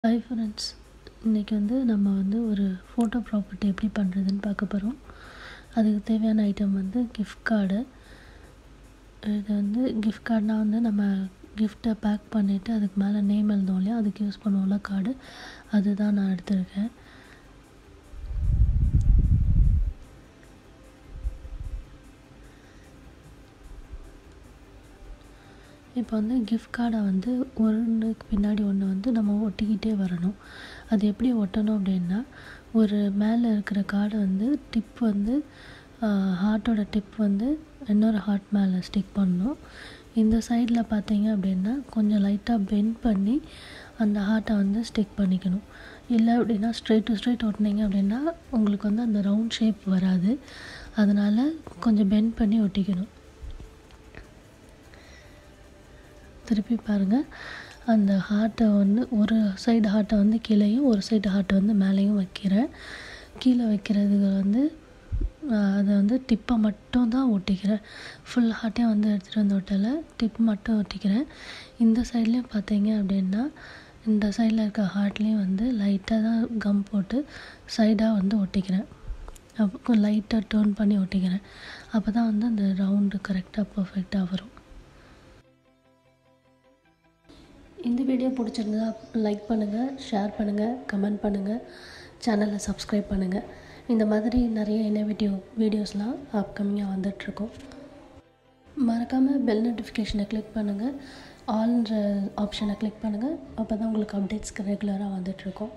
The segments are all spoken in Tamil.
ஹாய் ஃப்ரெண்ட்ஸ் இன்றைக்கி வந்து நம்ம வந்து ஒரு ஃபோட்டோ ப்ராப்பர்ட்டி எப்படி பண்ணுறதுன்னு பார்க்க போகிறோம் அதுக்கு தேவையான ஐட்டம் வந்து கிஃப்ட் கார்டு இது வந்து கிஃப்ட் கார்டுனால் வந்து நம்ம கிஃப்ட்டை பேக் பண்ணிவிட்டு அதுக்கு மேலே நேம் எழுதுவோம் இல்லையா அதுக்கு யூஸ் பண்ணுவோம்ல கார்டு அதுதான் நான் எடுத்திருக்கேன் இப்போ வந்து கிஃப்ட் கார்டை வந்து ஒன்றுக்கு பின்னாடி ஒன்று வந்து நம்ம ஒட்டிக்கிட்டே வரணும் அது எப்படி ஒட்டணும் அப்படின்னா ஒரு மேலே இருக்கிற கார்டை வந்து டிப் வந்து ஹார்ட்டோட டிப் வந்து இன்னொரு ஹார்ட் மேலே ஸ்டிக் பண்ணணும் இந்த சைடில் பார்த்தீங்க அப்படின்னா கொஞ்சம் லைட்டாக பெண்ட் பண்ணி அந்த ஹார்ட்டை வந்து ஸ்டிக் பண்ணிக்கணும் இல்லை அப்படின்னா ஸ்ட்ரெயிட் டு ஸ்ட்ரெயிட் ஒட்டினீங்க அப்படின்னா உங்களுக்கு வந்து அந்த ரவுண்ட் ஷேப் வராது அதனால் கொஞ்சம் பெண்ட் பண்ணி ஒட்டிக்கணும் திருப்பி பாருங்கள் அந்த ஹார்ட்டை வந்து ஒரு சைடு ஹார்ட்டை வந்து கீழேயும் ஒரு சைடு ஹார்ட்டை வந்து மேலேயும் வைக்கிறேன் கீழே வைக்கிறதுக்கு வந்து அதை வந்து டிப்பை மட்டும் தான் ஒட்டிக்கிறேன் ஃபுல் ஹார்ட்டையும் வந்து எடுத்துகிட்டு வந்து ஒட்டலை டிப் மட்டும் ஒட்டிக்கிறேன் இந்த சைட்லேயும் பார்த்தீங்க அப்படின்னா இந்த சைடில் இருக்க ஹார்ட்லேயும் வந்து லைட்டாக தான் கம் போட்டு சைடாக வந்து ஒட்டிக்கிறேன் அப்போ லைட்டாக டேர்ன் பண்ணி ஒட்டிக்கிறேன் அப்போ தான் வந்து அந்த ரவுண்டு கரெக்டாக பர்ஃபெக்டாக வரும் இந்த வீடியோ பிடிச்சிருந்தா லைக் பண்ணுங்கள் ஷேர் பண்ணுங்கள் கமெண்ட் பண்ணுங்கள் சேனலை சப்ஸ்கிரைப் பண்ணுங்கள் இந்த மாதிரி நிறைய இன்னோவேட்டிவ் வீடியோஸ்லாம் அப்கமிங்காக வந்துட்ருக்கோம் மறக்காமல் பெல் நோட்டிஃபிகேஷனை கிளிக் பண்ணுங்கள் ஆல்ன்ற ஆப்ஷனை கிளிக் பண்ணுங்கள் அப்போ தான் உங்களுக்கு அப்டேட்ஸ் ரெகுலராக வந்துட்ருக்கோம்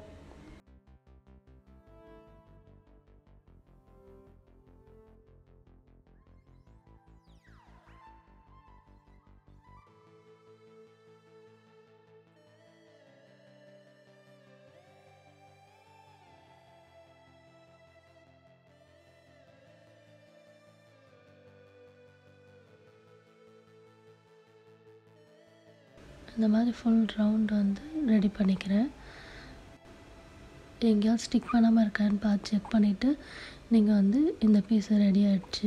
இந்த மாதிரி ஃபுல் ரவுண்ட் வந்து ரெடி பண்ணிக்கிறேன் எங்கேயாவது ஸ்டிக் பண்ணாமல் இருக்கான்னு பார்த்து செக் பண்ணிவிட்டு நீங்கள் வந்து இந்த பீஸை ரெடி ஆகிடுச்சு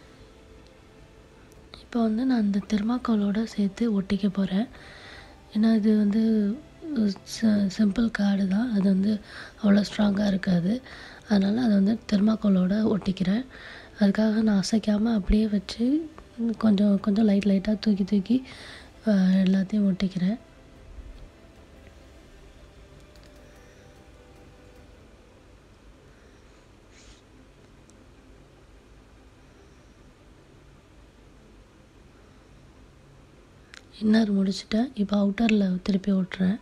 இப்போ வந்து நான் இந்த தெர்மாக்கோலோடு சேர்த்து ஒட்டிக்க போகிறேன் ஏன்னா இது வந்து சிம்பிள் கார்டு தான் அது வந்து அவ்வளோ ஸ்ட்ராங்காக இருக்காது அதனால் அதை வந்து தெர்மாக்கோலோடு ஒட்டிக்கிறேன் அதுக்காக நான் அசைக்காமல் அப்படியே வச்சு கொஞ்சம் கொஞ்சம் லைட் லைட்டாக தூக்கி தூக்கி எல்லாத்தையும் ஒட்டிக்கிறேன் இன்னர் முடிச்சுட்டேன் இப்போ அவுட்டரில் திருப்பி ஓட்டுறேன்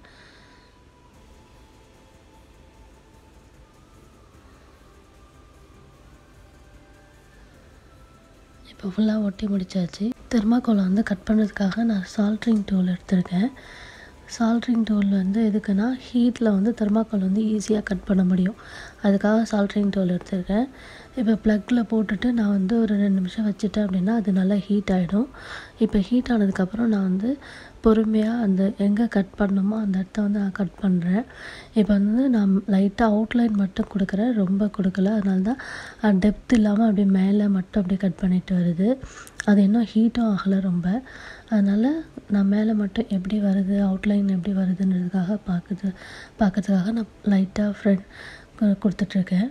இப்போ ஃபுல்லாக ஒட்டி முடித்தாச்சு தெர்மாக்கோலை வந்து கட் பண்ணுறதுக்காக நான் சால்ட்ரிங் டூல் எடுத்திருக்கேன் சால்ட்ரிங் டூல் வந்து எதுக்குன்னா ஹீட்டில் வந்து தெர்மாக்கோல் வந்து ஈஸியாக கட் பண்ண முடியும் அதுக்காக சால்ட்ரிங் டூல் எடுத்திருக்கேன் இப்போ ப்ளக்கில் போட்டுட்டு நான் வந்து ஒரு ரெண்டு நிமிஷம் வச்சுட்டேன் அப்படின்னா அது நல்லா ஹீட் ஆகிடும் இப்போ ஹீட் ஆனதுக்கப்புறம் நான் வந்து பொறுமையாக அந்த எங்கே கட் பண்ணணுமோ அந்த இடத்த வந்து நான் கட் பண்ணுறேன் இப்போ வந்து நான் லைட்டாக அவுட்லைன் மட்டும் கொடுக்குறேன் ரொம்ப கொடுக்கல அதனால தான் டெப்த் இல்லாமல் அப்படியே மேலே மட்டும் அப்படியே கட் பண்ணிட்டு வருது அது இன்னும் ஹீட்டும் ஆகலை ரொம்ப அதனால் நான் மேலே மட்டும் எப்படி வருது அவுட்லைன் எப்படி வருதுன்றதுக்காக பார்க்குறது பார்க்கறதுக்காக நான் லைட்டாக ஃப்ரெண்ட் கொடுத்துட்ருக்கேன்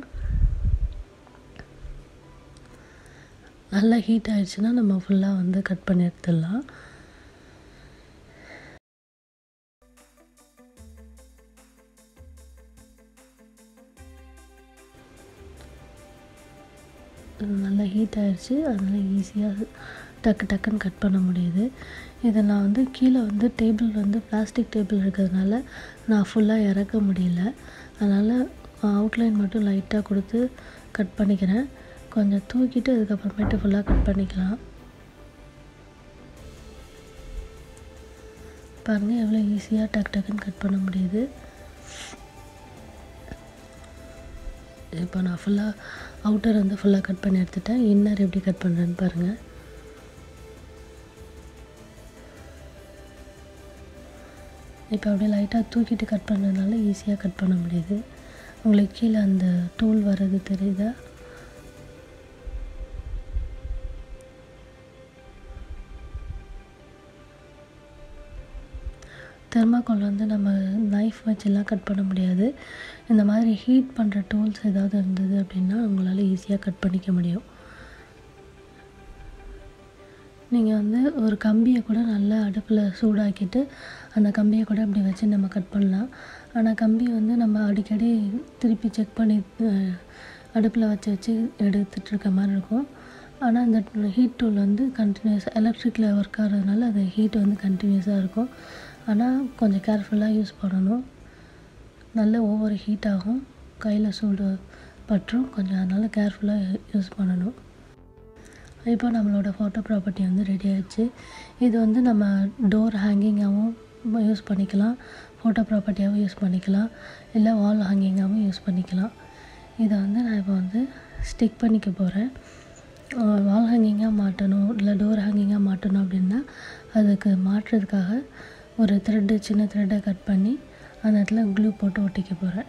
நல்லா ஹீட் ஆயிடுச்சுன்னா நம்ம ஃபுல்லாக வந்து கட் பண்ணி எடுத்துடலாம் நல்லா ஹீட் ஆயிடுச்சு அதனால் ஈஸியாக டக்கு டக்குன்னு கட் பண்ண முடியுது இதை நான் வந்து கீழே வந்து டேபிள் வந்து பிளாஸ்டிக் டேபிள் இருக்கிறதுனால நான் ஃபுல்லாக இறக்க முடியல அதனால் அவுட்லைன் மட்டும் லைட்டாக கொடுத்து கட் பண்ணிக்கிறேன் கொஞ்சம் தூக்கிட்டு அதுக்கப்புறமேட்டு ஃபுல்லாக கட் பண்ணிக்கலாம் பாருங்கள் எவ்வளோ ஈஸியாக டக் டக்குன்னு கட் பண்ண முடியுது இப்போ நான் ஃபுல்லாக அவுட்டர் வந்து ஃபுல்லாக கட் பண்ணி எடுத்துட்டேன் இன்னர் எப்படி கட் பண்ணுறேன்னு பாருங்கள் இப்போ அப்படியே லைட்டாக தூக்கிட்டு கட் பண்ணுறதுனால ஈஸியாக கட் பண்ண முடியுது உங்களுக்கு கீழே அந்த டூல் வர்றது தெரியுதா தெர்மாக்கோல் வந்து நம்ம நைஃப் வச்செல்லாம் கட் பண்ண முடியாது இந்த மாதிரி ஹீட் பண்ணுற டூல்ஸ் ஏதாவது இருந்தது அப்படின்னா உங்களால் ஈஸியாக கட் பண்ணிக்க முடியும் நீங்கள் வந்து ஒரு கம்பியை கூட நல்லா அடுப்பில் சூடாக்கிட்டு அந்த கம்பியை கூட இப்படி வச்சு நம்ம கட் பண்ணலாம் ஆனால் கம்பி வந்து நம்ம அடிக்கடி திருப்பி செக் பண்ணி அடுப்பில் வச்சு வச்சு எடுத்துகிட்டு இருக்க மாதிரி இருக்கும் ஆனால் இந்த ஹீட் டூல் வந்து கண்டினியூஸ் எலக்ட்ரிக்கில் ஒர்க் ஆகிறதுனால அது ஹீட் வந்து கண்டினியூஸாக இருக்கும் ஆனால் கொஞ்சம் கேர்ஃபுல்லாக யூஸ் பண்ணணும் நல்ல ஓவர் ஹீட் ஆகும் கையில் சூடு பற்றும் கொஞ்சம் அதனால் கேர்ஃபுல்லாக யூஸ் பண்ணணும் இப்போ நம்மளோட ஃபோட்டோ ப்ராப்பர்ட்டி வந்து ரெடி ஆயிடுச்சு இது வந்து நம்ம டோர் ஹேங்கிங்காகவும் யூஸ் பண்ணிக்கலாம் ஃபோட்டோ ப்ராப்பர்ட்டியாகவும் யூஸ் பண்ணிக்கலாம் இல்லை வால் ஹேங்கிங்காகவும் யூஸ் பண்ணிக்கலாம் இதை வந்து நான் இப்போ வந்து ஸ்டிக் பண்ணிக்க போகிறேன் வால் ஹேங்கிங்காக மாட்டணும் இல்லை டோர் ஹேங்கிங்காக மாட்டணும் அப்படின்னா அதுக்கு மாட்டுறதுக்காக ஒரு த்ரெட்டு சின்ன த்ரெட்டை கட் பண்ணி அந்த இடத்துல க்ளூ போட்டு ஒட்டிக்க போகிறேன்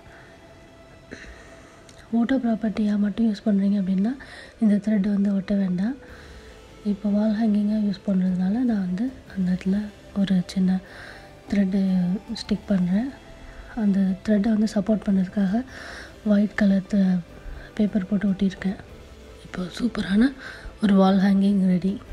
ஃபோட்டோ ப்ராப்பர்ட்டியாக மட்டும் யூஸ் பண்ணுறீங்க அப்படின்னா இந்த த்ரெட் வந்து ஒட்ட வேண்டாம் இப்போ வால் ஹேங்கிங்காக யூஸ் பண்ணுறதுனால நான் வந்து அந்த இடத்துல ஒரு சின்ன த்ரெட்டு ஸ்டிக் பண்ணுறேன் அந்த த்ரெட்டை வந்து சப்போர்ட் பண்ணுறதுக்காக ஒயிட் கலர் பேப்பர் போட்டு ஒட்டியிருக்கேன் இப்போ சூப்பரான ஒரு வால் ஹேங்கிங் ரெடி